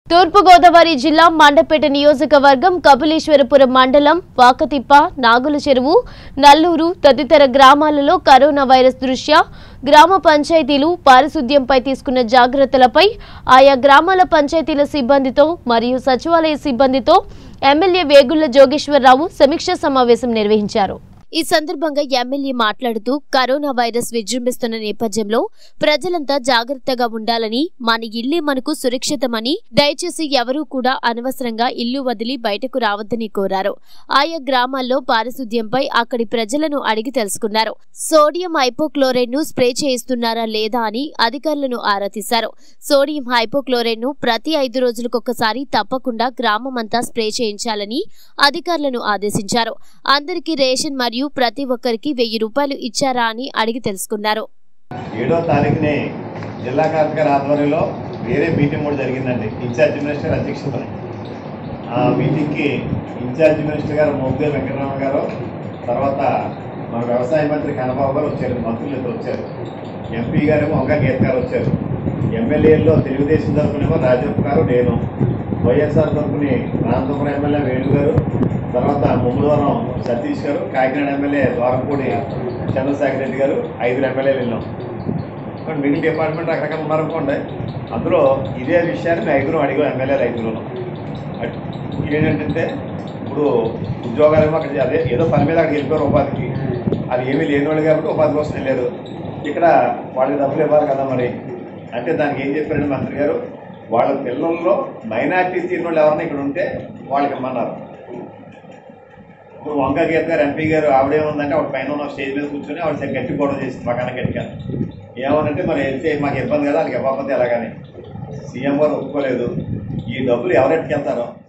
తూర్పుగోదావరి జిల్లా మండపేట నియోజకవర్గం కపిలేశ్వరపురం మండలం వాకతిప్ప నాగుల చెరువు నల్లూరు తదితర గ్రామాలలో కరోనా వైరస్ దృష్ట్యా గ్రామ పంచాయతీలు పారిశుద్ధ్యంపై తీసుకున్న జాగ్రత్తలపై ఆయా గ్రామాల పంచాయతీల సిబ్బందితో మరియు సచివాలయ సిబ్బందితో ఎమ్మెల్యే వేగుళ్ల జోగేశ్వరరావు సమీక్షా సమావేశం నిర్వహించారు ఈ సందర్భంగా ఎమ్మెల్యే మాట్లాడుతూ కరోనా వైరస్ విజృంభిస్తున్న నేపథ్యంలో ప్రజలంతా జాగ్రత్తగా ఉండాలని మన ఇల్లే మనకు సురక్షితమని దయచేసి ఎవరూ కూడా అనవసరంగా ఇల్లు వదిలి బయటకు రావద్దని కోరారు ఆయా గ్రామాల్లో పారిశుద్ధ్యంపై అక్కడి ప్రజలను అడిగి తెలుసుకున్నారు సోడియం హైపోక్లోరైడ్ ను స్ప్రే చేయిస్తున్నారా లేదా అని అధికారులను ఆరా తీశారు సోడియం హైపోక్లోరైడ్ ను ప్రతి ఐదు రోజులకొకసారి తప్పకుండా గ్రామమంతా స్ప్రే చేయించాలని అధికారులను ఆదేశించారు అందరికీ రేషన్ మరియు ప్రతి ఒక్కరికి వెయ్యి రూపాయలు ఇచ్చారా అని అడిగి తెలుసుకున్నారు ఏడో తారీఖునే జిల్లా కలెక్టర్ ఆధ్వర్యంలో వేరే మీటింగ్ కూడా జరిగిందండి ఇన్ఛార్జ్ మినిస్టర్ అధ్యక్షతన ఆ మీటింగ్కి ఇన్ఛార్జ్ మినిస్టర్ గారు మోగ్దే వెంకటరామ గారు తర్వాత మన వ్యవసాయ మంత్రి కన్నబాబు గారు వచ్చారు మంత్రులు ఇద్దరు వచ్చారు ఎంపీ గారేమో వంగా గీత గారు వచ్చారు ఎమ్మెల్యేల్లో తెలుగుదేశం తరఫునేమో రాజప్ప గారు నేను వైఎస్ఆర్ తరఫుని రామచంద్ర ఎమ్మెల్యే వేణు గారు తర్వాత ముమ్మదవరం సతీష్ గారు కాకినాడ ఎమ్మెల్యే ద్వారంపూడి చంద్రశేఖర్ రెడ్డి గారు ఐదుగురు ఎమ్మెల్యేలు వెళ్ళాం కానీ మిగిలిన డిపార్ట్మెంట్ రకరకాల ఉన్నారనుకోండి అందులో ఇదే విషయాన్ని మేము ఐదుగురు అడిగాం ఎమ్మెల్యేలు ఐదుగురు ఏంటంటే ఇప్పుడు ఉద్యోగాలేమో అక్కడ అదే ఏదో పని మీద అక్కడికి వెళ్ళిపోయారు ఉపాధికి అది ఏమీ లేని వాళ్ళు కాబట్టి ఉపాధి కోసం వెళ్ళారు ఇక్కడ వాళ్ళకి డబ్బులు ఇవ్వాలి కదా మరి అంటే దానికి ఏం చెప్పారండి మంత్రి గారు వాళ్ళ పిల్లల్లో మైనార్టీ తీరిన వాళ్ళు ఎవరైనా ఇక్కడ ఉంటే వాళ్ళకి ఇమ్మన్నారు ఇప్పుడు వంక గీత గారు ఎంపీ గారు ఆవిడేముందంటే ఆవిడ పైన ఉన్న స్టేజ్ మీద కూర్చొని ఆవిడ సరిగ్గా గట్టి గొడవ చేసింది పక్కన గట్టిగా ఏమనంటే మరి వెళ్తే మాకు ఇబ్బంది కదా వాళ్ళకి ఇవ్వకపోతే ఎలాగని సీఎం గారు ఒప్పుకోలేదు ఈ డబ్బులు ఎవరెట్టుకెళ్తారో